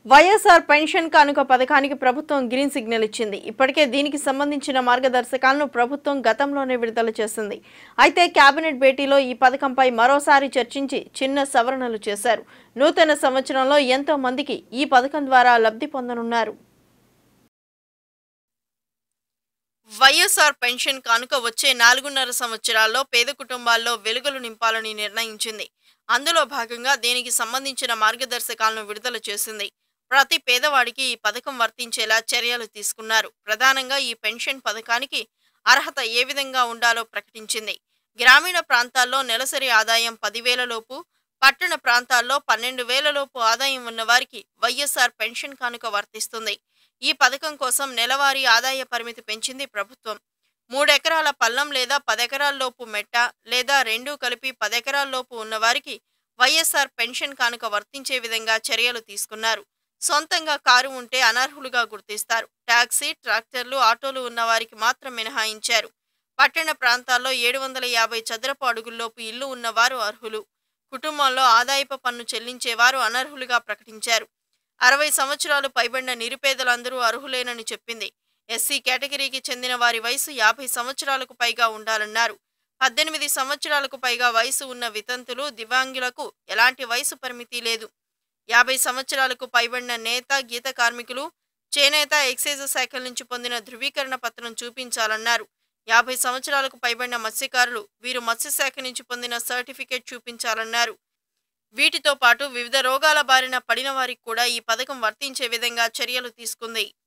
YSR pension కానుక పథకానికి ప్రభుత్వం గ్రీన్ సిగ్నల్ ఇచ్చింది ఇప్పటికే దీనికి సంబంధించిన మార్గదర్శకాలను ప్రభుత్వం గతంలోనే విడుదల చేసింది అయితే కేబినెట్ భేటీలో ఈ పథకంపై మరోసారి చర్చించి చిన్న సవరణలు చేశారు నూతన సంవత్సరంలో ఎంతో మందికి ఈ పథకం ద్వారా లబ్ధి పొందనున్నారు వైఎస్ఆర్ పెన్షన్ కానుక వచ్చే నాలుగున్నర సంవత్సరాల్లో పేద కుటుంబాల్లో వెలుగులు నింపాలని నిర్ణయించింది అందులో భాగంగా దీనికి సంబంధించిన మార్గదర్శకాలను విడుదల చేసింది ప్రతి పేదవాడికి ఈ పథకం వర్తించేలా చర్యలు తీసుకున్నారు ప్రధానంగా ఈ పెన్షన్ పథకానికి అర్హత ఏ విధంగా ఉండాలో ప్రకటించింది గ్రామీణ ప్రాంతాల్లో నెలసరి ఆదాయం పదివేల లోపు పట్టణ ప్రాంతాల్లో పన్నెండు వేల లోపు ఆదాయం ఉన్న వారికి వైఎస్ఆర్ పెన్షన్ కానుక వర్తిస్తుంది ఈ పథకం కోసం నెలవారీ ఆదాయ పరిమితి పెంచింది ప్రభుత్వం మూడెకరాల పల్లం లేదా పదెకరాల్లోపు మెట్ట లేదా రెండూ కలిపి పదెకరాల్లోపు ఉన్నవారికి వైఎస్ఆర్ పెన్షన్ కానుక వర్తించే విధంగా చర్యలు తీసుకున్నారు సొంతంగా కారు ఉంటే అనర్హులుగా గుర్తిస్తారు టాక్సీ ట్రాక్టర్లు ఆటోలు ఉన్న వారికి మాత్రం మినహాయించారు పట్టణ ప్రాంతాల్లో ఏడు వందల యాభై చదరపు అడుగుల్లోపు ఇల్లు ఉన్నవారు అర్హులు కుటుంబంలో ఆదాయపు పన్ను చెల్లించేవారు అనర్హులుగా ప్రకటించారు అరవై సంవత్సరాలు పైబడిన నిరుపేదలందరూ అర్హులేనని చెప్పింది ఎస్సీ కేటగిరీకి చెందిన వారి వయసు యాభై సంవత్సరాలకు పైగా ఉండాలన్నారు పద్దెనిమిది సంవత్సరాలకు పైగా వయసు ఉన్న వితంతులు దివ్యాంగులకు ఎలాంటి వయసు పరిమితి లేదు యాభై సంవత్సరాలకు పైబడిన నేత గీత కార్మికులు చేనేత ఎక్సైజ్ శాఖల నుంచి పొందిన ధృవీకరణ పత్రం చూపించాలన్నారు యాభై సంవత్సరాలకు పైబడిన మత్స్యకారులు వీరు మత్స్యశాఖ నుంచి పొందిన సర్టిఫికేట్ చూపించాలన్నారు వీటితో పాటు వివిధ రోగాల బారిన పడిన వారికి కూడా ఈ పథకం వర్తించే విధంగా చర్యలు తీసుకుంది